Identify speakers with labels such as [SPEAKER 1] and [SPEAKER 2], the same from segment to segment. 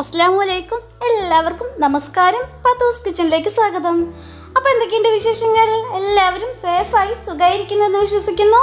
[SPEAKER 1] അസ്സാം വലൈക്കും എല്ലാവർക്കും നമസ്കാരം പത്തൂസ് കിച്ചണിലേക്ക് സ്വാഗതം അപ്പോൾ എന്തൊക്കെയുണ്ട് വിശേഷങ്ങൾ എല്ലാവരും സേഫായി സുഖമായിരിക്കുന്നെന്ന് വിശ്വസിക്കുന്നു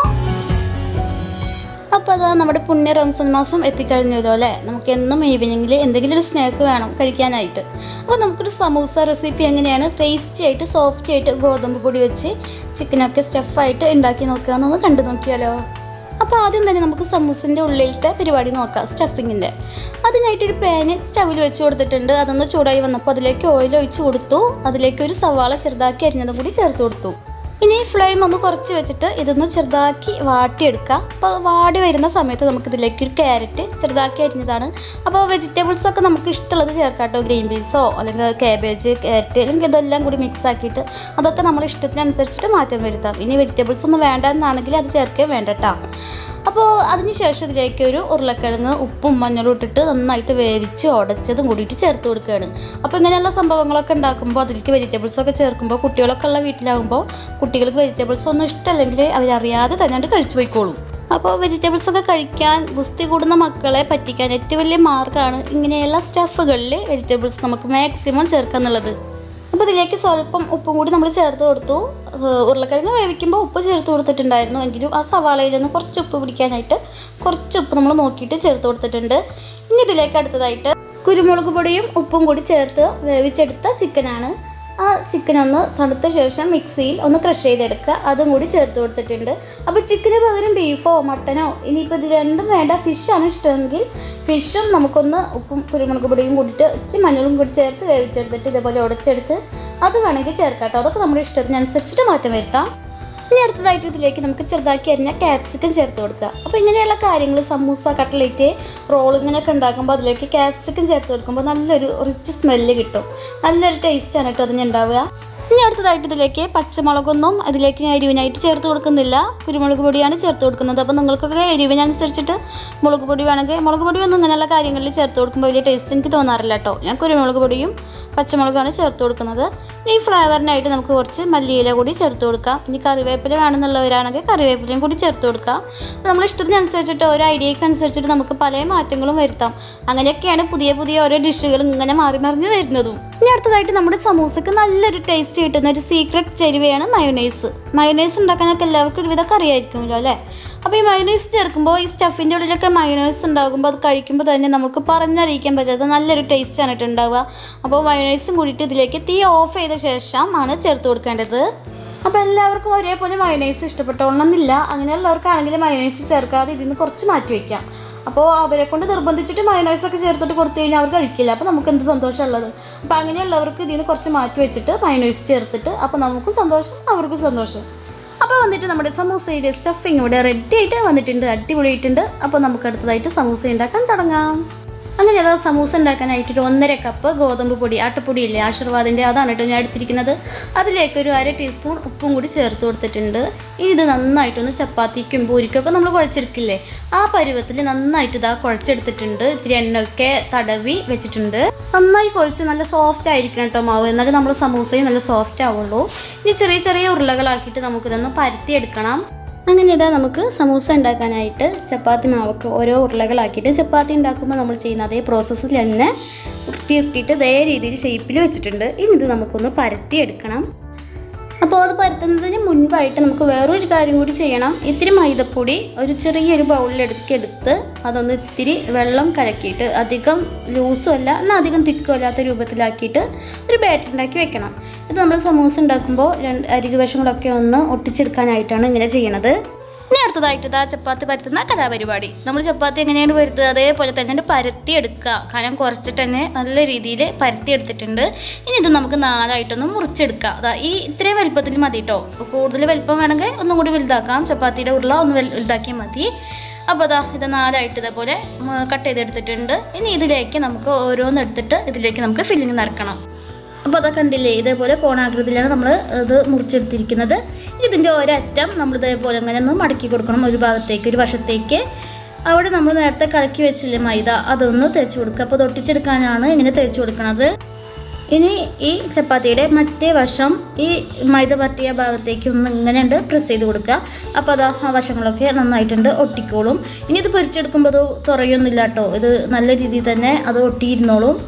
[SPEAKER 1] അപ്പോൾ അതാ നമ്മുടെ പുണ്യ റംസാൻ മാസം എത്തിക്കഴിഞ്ഞല്ലോ അല്ലേ നമുക്ക് എന്നും ഈവനിങ്ങിൽ എന്തെങ്കിലും ഒരു സ്നാക്ക് വേണം കഴിക്കാനായിട്ട് അപ്പോൾ നമുക്കൊരു സമൂസ റെസിപ്പി എങ്ങനെയാണ് ടേസ്റ്റി ആയിട്ട് സോഫ്റ്റ് ആയിട്ട് ഗോതമ്പ് പൊടി വെച്ച് ചിക്കനൊക്കെ സ്റ്റഫായിട്ട് ഉണ്ടാക്കി നോക്കുക എന്നൊന്ന് കണ്ടു നോക്കിയാലോ അപ്പോൾ ആദ്യം തന്നെ നമുക്ക് സമൂസിൻ്റെ ഉള്ളിലത്തെ പരിപാടി നോക്കാം സ്റ്റഫിങ്ങിൻ്റെ അതിനായിട്ടൊരു പാന് സ്റ്റവിൽ വെച്ച് കൊടുത്തിട്ടുണ്ട് അതൊന്ന് ചൂടായി വന്നപ്പോൾ അതിലേക്ക് ഓയിൽ ഒഴിച്ച് കൊടുത്തു അതിലേക്ക് ഒരു സവാള ചെറുതാക്കി അരിഞ്ഞതും കൂടി ചേർത്ത് കൊടുത്തു ഇനി ഫ്ലെയിം ഒന്ന് കുറച്ച് വെച്ചിട്ട് ഇതൊന്ന് ചെറുതാക്കി വാട്ടിയെടുക്കാം അപ്പോൾ വാടി വരുന്ന സമയത്ത് നമുക്ക് ഇതിലേക്ക് ഒരു ക്യാരറ്റ് ചെറുതാക്കി അരിഞ്ഞതാണ് അപ്പോൾ വെജിറ്റബിൾസ് ഒക്കെ നമുക്ക് ഇഷ്ടമുള്ളത് ചേർക്കാം കേട്ടോ ഗ്രീൻ പീസോ അല്ലെങ്കിൽ കാബേജ് ക്യാരറ്റ് അല്ലെങ്കിൽ ഇതെല്ലാം കൂടി മിക്സ് ആക്കിയിട്ട് അതൊക്കെ നമ്മുടെ ഇഷ്ടത്തിനനുസരിച്ചിട്ട് മാറ്റം വരുത്താം ഇനി വെജിറ്റബിൾസ് ഒന്നും വേണ്ട എന്നാണെങ്കിൽ അത് ചേർക്കുകയും വേണ്ട കേട്ടോ അപ്പോൾ അതിന് ശേഷം ഇതിലേക്ക് ഒരു ഉരുളക്കിഴങ്ങ് ഉപ്പും മഞ്ഞളും ഇട്ടിട്ട് നന്നായിട്ട് വേവിച്ച് ഉടച്ചതും കൂടിയിട്ട് ചേർത്ത് കൊടുക്കുകയാണ് അപ്പോൾ ഇങ്ങനെയുള്ള സംഭവങ്ങളൊക്കെ ഉണ്ടാക്കുമ്പോൾ അതിലേക്ക് വെജിറ്റബിൾസ് ഒക്കെ ചേർക്കുമ്പോൾ കുട്ടികളൊക്കെ ഉള്ള വീട്ടിലാകുമ്പോൾ കുട്ടികൾക്ക് വെജിറ്റബിൾസ് ഒന്നും ഇഷ്ടമല്ലെങ്കിൽ അവരറിയാതെ തന്നെ കഴിച്ചു പോയിക്കോളും അപ്പോൾ വെജിറ്റബിൾസ് ഒക്കെ കഴിക്കാൻ ഗുസ്തി കൂടുന്ന മക്കളെ പറ്റിക്കാൻ ഏറ്റവും വലിയ മാർഗ്ഗമാണ് ഇങ്ങനെയുള്ള സ്റ്റഫുകളിൽ വെജിറ്റബിൾസ് നമുക്ക് മാക്സിമം ചേർക്കുക എന്നുള്ളത് അപ്പോൾ ഇതിലേക്ക് സ്വല്പം ഉപ്പും കൂടി നമ്മൾ ചേർത്ത് കൊടുത്തു ഏഹ് ഉരുളക്കിഴങ്ങ് വേവിക്കുമ്പോൾ ഉപ്പ് ചേർത്ത് കൊടുത്തിട്ടുണ്ടായിരുന്നു എങ്കിലും ആ സവാളയിലൊന്ന് കുറച്ച് ഉപ്പ് പിടിക്കാനായിട്ട് കുറച്ച് ഉപ്പ് നമ്മൾ നോക്കിയിട്ട് ചേർത്ത് കൊടുത്തിട്ടുണ്ട് ഇനി ഇതിലേക്ക് അടുത്തതായിട്ട് കുരുമുളക് പൊടിയും ഉപ്പും കൂടി ചേർത്ത് വേവിച്ചെടുത്ത ചിക്കനാണ് ആ ചിക്കൻ ഒന്ന് തണുത്ത ശേഷം മിക്സിയിൽ ഒന്ന് ക്രഷ് ചെയ്തെടുക്കുക അതും കൂടി ചേർത്ത് കൊടുത്തിട്ടുണ്ട് അപ്പോൾ ചിക്കന് പകരം ബീഫോ മട്ടനോ ഇനിയിപ്പോൾ ഇത് രണ്ടും വേണ്ട ഫിഷാണ് ഇഷ്ടമെങ്കിൽ ഫിഷും നമുക്കൊന്ന് ഉപ്പും കുരുമുളക് പൊടിയും കൂടിയിട്ട് ഇത്തിരി മഞ്ഞളും കൂടി ചേർത്ത് വേവിച്ചെടുത്തിട്ട് ഇതേപോലെ ഉടച്ചെടുത്ത് അത് വേണമെങ്കിൽ ചേർക്കാം കേട്ടോ അതൊക്കെ നമ്മുടെ ഇഷ്ടത്തിനനുസരിച്ചിട്ട് മാറ്റം വരുത്താം ഇനി അടുത്തതായിട്ട് ഇതിലേക്ക് നമുക്ക് ചെറുതാക്കി അരിഞ്ഞ ക്യാപ്സിക്കം ചേർത്ത് കൊടുക്കുക അപ്പോൾ ഇങ്ങനെയുള്ള കാര്യങ്ങൾ സമൂസ കട്ട്ലേറ്റ് റോൾ ഇങ്ങനെയൊക്കെ ഉണ്ടാക്കുമ്പോൾ അതിലേക്ക് ക്യാപ്സിക്കം ചേർത്ത് കൊടുക്കുമ്പോൾ നല്ലൊരു റിച്ച് സ്മെല്ല് കിട്ടും നല്ലൊരു ടേസ്റ്റാണ് കേട്ടോ അതിന് ഉണ്ടാവുക ഇനി അടുത്തതായിട്ട് ഇതിലേക്ക് പച്ചമുളകൊന്നും അതിലേക്ക് ഞാൻ എരിവിനായിട്ട് ചേർത്ത് കൊടുക്കുന്നില്ല കുരുമുളക് പൊടിയാണ് ചേർത്ത് കൊടുക്കുന്നത് അപ്പോൾ നിങ്ങൾക്കൊക്കെ എരിവിനനുസരിച്ചിട്ട് മുളക് പൊടി വേണമെങ്കിൽ മുളക് പൊടി ഒന്നും ഇങ്ങനെയുള്ള കാര്യങ്ങളിൽ ചേർത്ത് കൊടുക്കുമ്പോൾ വലിയ ടേസ്റ്റ് എനിക്ക് തോന്നാറില്ല കേട്ടോ ഞാൻ കുരുമുളക് പൊടിയും പച്ചമുളകാണ് ചേർത്ത് കൊടുക്കുന്നത് ഈ ഫ്ലേവറിനായിട്ട് നമുക്ക് കുറച്ച് മല്ലിയില കൂടി ചേർത്ത് കൊടുക്കാം ഇനി കറിവേപ്പില വേണമെന്നുള്ളവരാണെങ്കിൽ കറിവേപ്പിലയും കൂടി ചേർത്ത് കൊടുക്കാം നമ്മൾ ഇഷ്ടത്തിനനുസരിച്ചിട്ട് ഓരോ ഐഡിയയ്ക്ക് അനുസരിച്ചിട്ട് നമുക്ക് പല മാറ്റങ്ങളും വരുത്താം അങ്ങനെയൊക്കെയാണ് പുതിയ പുതിയ ഓരോ ഡിഷുകൾ ഇങ്ങനെ മാറി മറിഞ്ഞ് വരുന്നതും ഇനി അടുത്തതായിട്ട് നമ്മുടെ സമൂസക്ക് നല്ലൊരു ടേസ്റ്റ് കിട്ടുന്ന ഒരു സീക്രട്ട് ചേരുവയാണ് മയോണൈസ് മയോണൈസ് ഉണ്ടാക്കാനൊക്കെ എല്ലാവർക്കും ഒരുവിധമൊക്കെ അറിയായിരിക്കുമല്ലോ അല്ലേ അപ്പോൾ ഈ മയോണൈസ് ചേർക്കുമ്പോൾ ഈ സ്റ്റഫിൻ്റെ ഉള്ളിലൊക്കെ മയോണൈസ് ഉണ്ടാകുമ്പോൾ അത് കഴിക്കുമ്പോൾ തന്നെ നമുക്ക് പറഞ്ഞറിയിക്കാൻ പറ്റാത്ത നല്ലൊരു ടേസ്റ്റാണ് കേട്ടോ ഉണ്ടാവുക അപ്പോൾ മയോണൈസും കൂടിയിട്ട് ഇതിലേക്ക് തീ ഓഫ് ചെയ്ത ശേഷം ആണ് ചേർത്ത് കൊടുക്കേണ്ടത് അപ്പോൾ എല്ലാവർക്കും ഒരേപോലെ മയോണൈസ് ഇഷ്ടപ്പെട്ടോളണമെന്നില്ല അങ്ങനെയുള്ളവർക്കാണെങ്കിൽ മയോണൈസ് ചേർക്കാതെ ഇതിൽ നിന്ന് കുറച്ച് മാറ്റി വയ്ക്കാം അപ്പോൾ അവരെ കൊണ്ട് നിർബന്ധിച്ചിട്ട് മയോണൈസ് ഒക്കെ ചേർത്തിട്ട് കൊടുത്തു കഴിഞ്ഞാൽ അവർ കഴിക്കില്ല അപ്പോൾ നമുക്ക് എന്ത് സന്തോഷമുള്ളത് അപ്പോൾ അങ്ങനെയുള്ളവർക്ക് ഇതിൽ നിന്ന് കുറച്ച് മാറ്റി വെച്ചിട്ട് മയോണൈസ് ചേർത്തിട്ട് അപ്പോൾ നമുക്കും സന്തോഷം അവർക്കും സന്തോഷം അപ്പോൾ വന്നിട്ട് നമ്മുടെ സമൂസയുടെ സ്റ്റഫിങ് ഇവിടെ റെഡി ആയിട്ട് വന്നിട്ടുണ്ട് അടിപൊളിയായിട്ടുണ്ട് അപ്പോൾ നമുക്ക് അടുത്തതായിട്ട് സമൂസ ഉണ്ടാക്കാൻ തുടങ്ങാം അങ്ങനെ അതാ സമൂസ ഉണ്ടാക്കാനായിട്ട് ഒരു ഒന്നര കപ്പ് ഗോതമ്പ് പൊടി ആട്ടപ്പൊടി ഇല്ലേ ആശീർവാദിൻ്റെ അതാണ് കേട്ടോ ഞാൻ എടുത്തിരിക്കുന്നത് അതിലേക്ക് ഒരു അര ടീസ്പൂൺ ഉപ്പും കൂടി ചേർത്ത് കൊടുത്തിട്ടുണ്ട് ഇത് നന്നായിട്ടൊന്ന് ചപ്പാത്തിക്കും പൂരിക്കൊക്കെ നമ്മൾ കുഴച്ചെടുക്കില്ലേ ആ പരുവത്തിൽ നന്നായിട്ട് ഇതാ കുഴച്ചെടുത്തിട്ടുണ്ട് ഇത്തിരി എണ്ണയൊക്കെ തടവി വെച്ചിട്ടുണ്ട് നന്നായി കുഴച്ച് നല്ല സോഫ്റ്റ് ആയിരിക്കണം കേട്ടോ മാവ് എന്നാലും നമ്മൾ സമൂസയും നല്ല സോഫ്റ്റ് ആവുള്ളൂ ഇനി ചെറിയ ചെറിയ ഉരുളകളാക്കിയിട്ട് നമുക്കിതൊന്ന് പരത്തിയെടുക്കണം അങ്ങനെ ഇതാ നമുക്ക് സമൂസ ഉണ്ടാക്കാനായിട്ട് ചപ്പാത്തി മാവൊക്കെ ഓരോ ഉരുളകളാക്കിയിട്ട് ചപ്പാത്തി ഉണ്ടാക്കുമ്പോൾ നമ്മൾ ചെയ്യുന്ന അതേ പ്രോസസ്സിൽ തന്നെ ഉരുട്ടി ഉരുട്ടിയിട്ട് ഇതേ രീതിയിൽ ഷേപ്പിൽ വെച്ചിട്ടുണ്ട് ഇനി ഇത് നമുക്കൊന്ന് പരത്തിയെടുക്കണം അപ്പോൾ അത് പരത്തുന്നതിന് മുൻപായിട്ട് നമുക്ക് വേറൊരു കാര്യം കൂടി ചെയ്യണം ഇത്തിരി മൈദപ്പൊടി ഒരു ചെറിയൊരു ബൗളിലെടുക്ക് എടുത്ത് അതൊന്ന് ഇത്തിരി വെള്ളം കലക്കിയിട്ട് അധികം ലൂസും അല്ല എന്നാൽ അധികം തിക്കും അല്ലാത്ത രൂപത്തിലാക്കിയിട്ട് ഒരു ബാറ്റർ ഉണ്ടാക്കി വെക്കണം ഇത് നമ്മൾ സമൂസ ഉണ്ടാക്കുമ്പോൾ രണ്ട് അരികുവശങ്ങളൊക്കെ ഒന്ന് ഒട്ടിച്ചെടുക്കാനായിട്ടാണ് ഇങ്ങനെ ചെയ്യണത് ഇനി അടുത്തതായിട്ട് ഇതാ ചപ്പാത്തി പരത്തുന്ന കലാപരിപാടി നമ്മൾ ചപ്പാത്തി എങ്ങനെയാണ് പരുത്തുക അതേപോലെ തന്നെ പരത്തി എടുക്കുക കനം കുറച്ചിട്ട് തന്നെ നല്ല രീതിയിൽ പരത്തി എടുത്തിട്ടുണ്ട് ഇനി ഇത് നമുക്ക് നാലായിട്ടൊന്ന് മുറിച്ചെടുക്കുക അതാ ഈ ഇത്രയും വലുപ്പത്തിൽ മതി കേട്ടോ കൂടുതൽ വലുപ്പം വേണമെങ്കിൽ ഒന്നും കൂടി വലുതാക്കാം ചപ്പാത്തിയുടെ ഉരുള ഒന്ന് വലു- വലുതാക്കിയാൽ മതി അപ്പോൾ അതാ ഇത് നാലായിട്ട് ഇതേപോലെ കട്ട് ചെയ്തെടുത്തിട്ടുണ്ട് ഇനി ഇതിലേക്ക് നമുക്ക് ഓരോന്ന് എടുത്തിട്ട് ഇതിലേക്ക് നമുക്ക് ഫില്ലിങ് നിറക്കണം അപ്പോൾ അതൊക്കെ കണ്ടില്ലേ ഇതേപോലെ കോണാകൃതിയിലാണ് നമ്മൾ ഇത് മുറിച്ചെടുത്തിരിക്കുന്നത് ഇതിൻ്റെ ഒരറ്റം നമ്മൾ ഇതേപോലെ അങ്ങനെ ഒന്ന് മടക്കി കൊടുക്കണം ഒരു ഭാഗത്തേക്ക് ഒരു വശത്തേക്ക് അവിടെ നമ്മൾ നേരത്തെ കലക്കി വെച്ചില്ലേ മൈദ അതൊന്ന് തേച്ച് കൊടുക്കുക അപ്പോൾ തൊട്ടിച്ചെടുക്കാനാണ് ഇങ്ങനെ തേച്ച് കൊടുക്കുന്നത് ഇനി ഈ ചപ്പാത്തിയുടെ മറ്റേ വശം ഈ മൈദ പറ്റിയ ഭാഗത്തേക്ക് ഒന്ന് ഇങ്ങനെ ഉണ്ട് പ്രസ് ചെയ്ത് കൊടുക്കുക അപ്പോൾ അത് ആ വശങ്ങളൊക്കെ നന്നായിട്ടുണ്ട് ഒട്ടിക്കോളും ഇനി ഇത് പൊരിച്ചെടുക്കുമ്പോൾ അത് തുറയൊന്നുമില്ല കേട്ടോ ഇത് നല്ല രീതിയിൽ തന്നെ അത് ഒട്ടിയിരുന്നോളും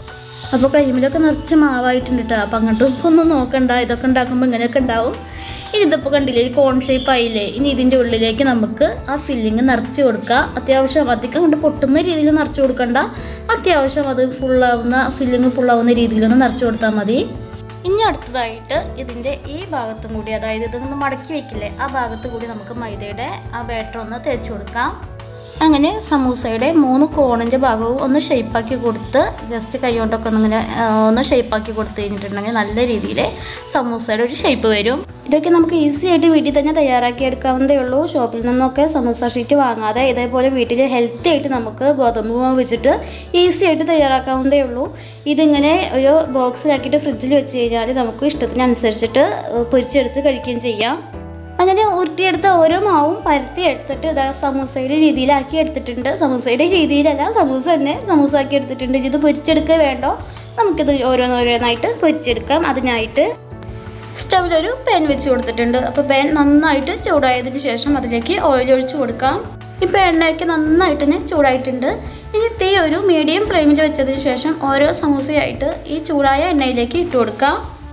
[SPEAKER 1] അപ്പോൾ കൈമിലൊക്കെ നിറച്ച് മാവായിട്ടുണ്ട് കേട്ടോ അപ്പോൾ അങ്ങോട്ടും ഒന്നും നോക്കണ്ട ഇതൊക്കെ ഉണ്ടാക്കുമ്പോൾ ഇങ്ങനെയൊക്കെ ഉണ്ടാവും ഇനി ഇതിപ്പോൾ കണ്ടില്ലേ ഈ കോൺ ഷേപ്പ് ആയില്ലേ ഇനി ഇതിൻ്റെ ഉള്ളിലേക്ക് നമുക്ക് ആ ഫില്ലിങ് നിറച്ച് കൊടുക്കുക അത്യാവശ്യം അധികം കൊണ്ട് പൊട്ടുന്ന രീതിയിൽ നിറച്ച് കൊടുക്കണ്ട അത്യാവശ്യം അത് ഫുള്ളാവുന്ന ഫില്ലിങ് ഫുള്ളാവുന്ന രീതിയിലൊന്ന് നിറച്ച് കൊടുത്താൽ മതി ഇനി അടുത്തതായിട്ട് ഇതിൻ്റെ ഈ ഭാഗത്തും കൂടി അതായത് ഇതൊന്ന് മടക്കി വെക്കില്ലേ ആ ഭാഗത്ത് കൂടി നമുക്ക് മൈദയുടെ ആ ബാറ്റർ ഒന്ന് തേച്ച് കൊടുക്കാം അങ്ങനെ സമൂസയുടെ മൂന്ന് കോണിൻ്റെ ഭാഗവും ഒന്ന് ഷേപ്പാക്കി കൊടുത്ത് ജസ്റ്റ് കൈ കൊണ്ടൊക്കെ ഒന്നിങ്ങനെ ആ, ഒന്ന് ഷേപ്പാക്കി കൊടുത്ത് കഴിഞ്ഞിട്ടുണ്ടെങ്കിൽ നല്ല രീതിയിൽ സമൂസയുടെ ഒരു ഷേപ്പ് വരും ഇതൊക്കെ നമുക്ക് ഈസി ആയിട്ട് വീട്ടിൽ തന്നെ തയ്യാറാക്കി എടുക്കാവുന്നതേ ഉള്ളൂ ഷോപ്പിൽ നിന്നൊക്കെ സമൂസ ഷീറ്റ് വാങ്ങാതെ ഇതേപോലെ വീട്ടിൽ ഹെൽത്തി ആയിട്ട് നമുക്ക് ഗോതമ്പ് മാവ് വെച്ചിട്ട് ഈസി ആയിട്ട് തയ്യാറാക്കാവുന്നതേ ഉള്ളൂ ഇതിങ്ങനെ ഒരു ബോക്സിലാക്കിയിട്ട് ഫ്രിഡ്ജിൽ വെച്ച് കഴിഞ്ഞാൽ നമുക്ക് ഇഷ്ടത്തിനനുസരിച്ചിട്ട് ഏഹ്, പൊരിച്ചെടുത്ത് കഴിക്കുകയും ചെയ്യാം അങ്ങനെ ഉരുട്ടിയെടുത്ത ഓരോ മാവും പരത്തി എടുത്തിട്ട് ഇതാ സമൂസയുടെ രീതിയിലാക്കി എടുത്തിട്ടുണ്ട് സമൂസയുടെ രീതിയിലല്ല സമൂസ തന്നെ സമൂസ ആക്കി എടുത്തിട്ടുണ്ട് ഇത് പൊരിച്ചെടുക്കുക വേണ്ടോ നമുക്കിത് ഓരോന്നോരോന്നായിട്ട് പൊരിച്ചെടുക്കാം അതിനായിട്ട് സ്റ്റവിലൊരു പാൻ വെച്ച് കൊടുത്തിട്ടുണ്ട് അപ്പോൾ പാൻ നന്നായിട്ട് ചൂടായതിന് ശേഷം അതിലേക്ക് ഓയിൽ ഒഴിച്ച് കൊടുക്കാം ഇപ്പോൾ എണ്ണയൊക്കെ നന്നായിട്ട് തന്നെ ചൂടായിട്ടുണ്ട് ഇനി തീ ഒരു മീഡിയം ഫ്ലെയിമിൽ വെച്ചതിന് ശേഷം ഓരോ സമൂസയായിട്ട് ഈ ചൂടായ എണ്ണയിലേക്ക് ഇട്ട് കൊടുക്കാം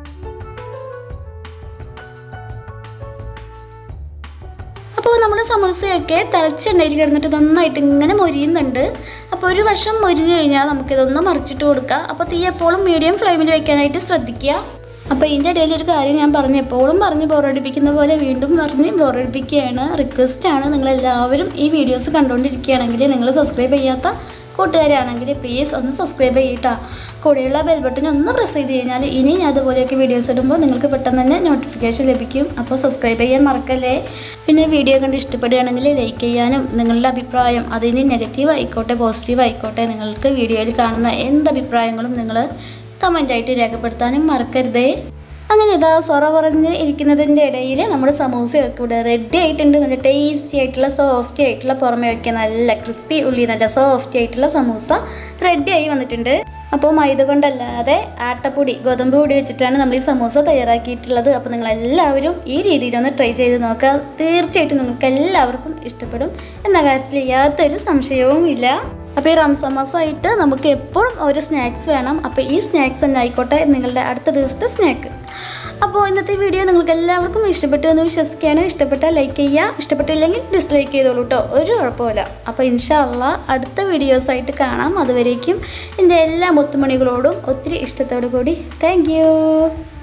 [SPEAKER 1] അപ്പോൾ നമ്മൾ സമോസയൊക്കെ തിളച്ച എണ്ണയിൽ കിടന്നിട്ട് നന്നായിട്ട് ഇങ്ങനെ മൊരിയുന്നുണ്ട് അപ്പോൾ ഒരു വശം മൊരിഞ്ഞു കഴിഞ്ഞാൽ നമുക്കിതൊന്ന് മറിച്ചിട്ട് കൊടുക്കുക അപ്പോൾ തീ എപ്പോഴും മീഡിയം ഫ്ലെയിമിൽ വെക്കാനായിട്ട് ശ്രദ്ധിക്കുക അപ്പോൾ ഇതിൻ്റെ ഇടയിൽ ഒരു കാര്യം ഞാൻ പറഞ്ഞു എപ്പോഴും പറഞ്ഞ് ബോറടിപ്പിക്കുന്ന പോലെ വീണ്ടും പറഞ്ഞ് ബോറടിപ്പിക്കുകയാണ് റിക്വസ്റ്റാണ് നിങ്ങളെല്ലാവരും ഈ വീഡിയോസ് കണ്ടുകൊണ്ടിരിക്കുകയാണെങ്കിൽ നിങ്ങൾ സബ്സ്ക്രൈബ് ചെയ്യാത്ത കൂട്ടുകാരാണെങ്കിൽ പ്ലീസ് ഒന്ന് സബ്സ്ക്രൈബ് ചെയ്യട്ടാ കൂടെയുള്ള ബെൽ ബട്ടൺ ഒന്ന് പ്രസ് ചെയ്ത് കഴിഞ്ഞാൽ ഇനി ഞാൻ അതുപോലെയൊക്കെ വീഡിയോസ് ഇടുമ്പോൾ നിങ്ങൾക്ക് പെട്ടെന്ന് തന്നെ നോട്ടിഫിക്കേഷൻ ലഭിക്കും അപ്പോൾ സബ്സ്ക്രൈബ് ചെയ്യാൻ മറക്കല്ലേ പിന്നെ വീഡിയോ കണ്ട് ഇഷ്ടപ്പെടുകയാണെങ്കിൽ ലൈക്ക് ചെയ്യാനും നിങ്ങളുടെ അഭിപ്രായം അതിന് നെഗറ്റീവ് ആയിക്കോട്ടെ പോസിറ്റീവ് ആയിക്കോട്ടെ നിങ്ങൾക്ക് വീഡിയോയിൽ കാണുന്ന എന്ത് അഭിപ്രായങ്ങളും നിങ്ങൾ കമൻ്റായിട്ട് രേഖപ്പെടുത്താനും മറക്കരുതേ അങ്ങനെ ഇതാ സൊറ പറഞ്ഞ് ഇരിക്കുന്നതിൻ്റെ ഇടയിൽ നമ്മുടെ സമൂസയൊക്കെ ഇവിടെ റെഡി ആയിട്ടുണ്ട് നല്ല ടേസ്റ്റി ആയിട്ടുള്ള സോഫ്റ്റി ആയിട്ടുള്ള പുറമെ ഒക്കെ നല്ല ക്രിസ്പി ഉള്ളി നല്ല സോഫ്റ്റി ആയിട്ടുള്ള സമൂസ റെഡി ആയി വന്നിട്ടുണ്ട് അപ്പോൾ മൈദ കൊണ്ടല്ലാതെ ആട്ടപ്പൊടി ഗോതമ്പ് പൊടി വെച്ചിട്ടാണ് നമ്മൾ ഈ സമൂസ തയ്യാറാക്കിയിട്ടുള്ളത് അപ്പോൾ നിങ്ങൾ എല്ലാവരും ഈ രീതിയിലൊന്ന് ട്രൈ ചെയ്ത് നോക്കുക തീർച്ചയായിട്ടും നിങ്ങൾക്ക് എല്ലാവർക്കും ഇഷ്ടപ്പെടും എന്ന കാര്യത്തിൽ യാതൊരു സംശയവും ഇല്ല അപ്പോൾ ഈ റംസാൻ മാസമായിട്ട് നമുക്ക് എപ്പോഴും ഒരു സ്നാക്സ് വേണം അപ്പോൾ ഈ സ്നാക്സ് തന്നെ ആയിക്കോട്ടെ നിങ്ങളുടെ അടുത്ത ദിവസത്തെ സ്നാക്ക് അപ്പോൾ ഇന്നത്തെ വീഡിയോ നിങ്ങൾക്ക് എല്ലാവർക്കും ഇഷ്ടപ്പെട്ടു എന്ന് വിശ്വസിക്കുകയാണ് ഇഷ്ടപ്പെട്ടാൽ ലൈക്ക് ചെയ്യുക ഇഷ്ടപ്പെട്ടില്ലെങ്കിൽ ഡിസ്ലൈക്ക് ചെയ്തോളൂ കേട്ടോ ഒരു കുഴപ്പമില്ല അപ്പോൾ ഇൻഷാല്ല അടുത്ത വീഡിയോസായിട്ട് കാണാം അതുവരേക്കും എൻ്റെ എല്ലാ മുത്തുമണികളോടും ഒത്തിരി ഇഷ്ടത്തോടു കൂടി താങ്ക്